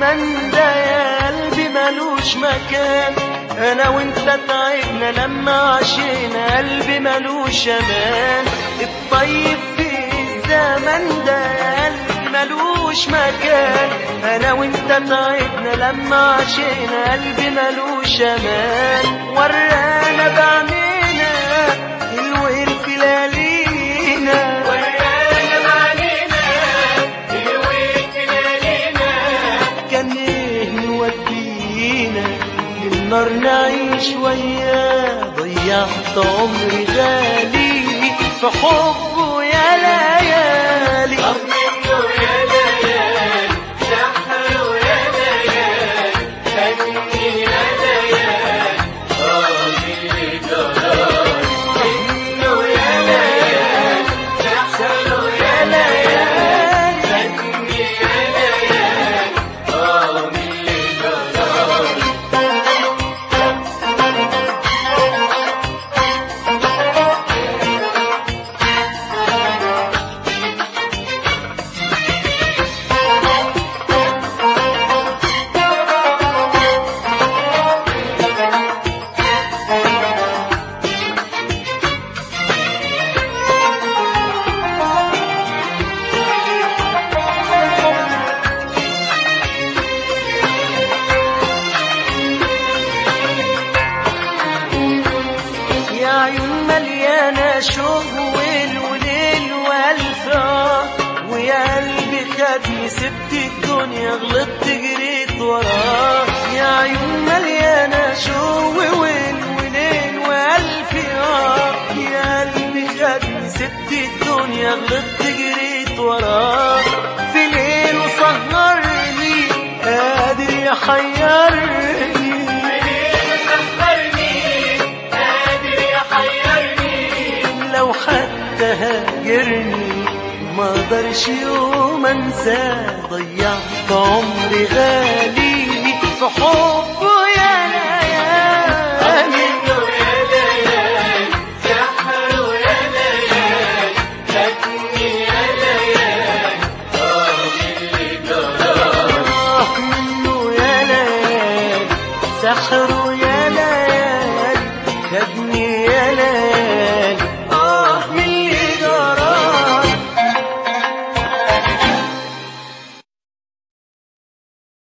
الزمن ده يا قلبي ملوش مكان انا وانت تعبنا لما عشينا قلبي ملوش امان الطيب في الزمن ده يا قلبي ملوش مكان انا وانت تعبنا لما عشينا قلبي ملوش امان ورانا بعمينا الويل في ليالينا كان ايه نودينا للنار نعيش وياه ضيعت عمري غالي في حبه يا ليالي يا ليالي يا عيون مليانة شوق وليل وليل وألف آه ويا قلبي خدني سبت الدنيا غلطت جريت وراه يا عيون مليانة شوق وليل وليل وألف آه يا قلبي خدني سبت الدنيا غلطت جريت وراه في ليل وسهرني قادر يحيرني لو حتى هاجرني ما اقدرش يوم انساه ضيعت عمري غالي في حبه يا ليالي آه منه يا ليالي سحره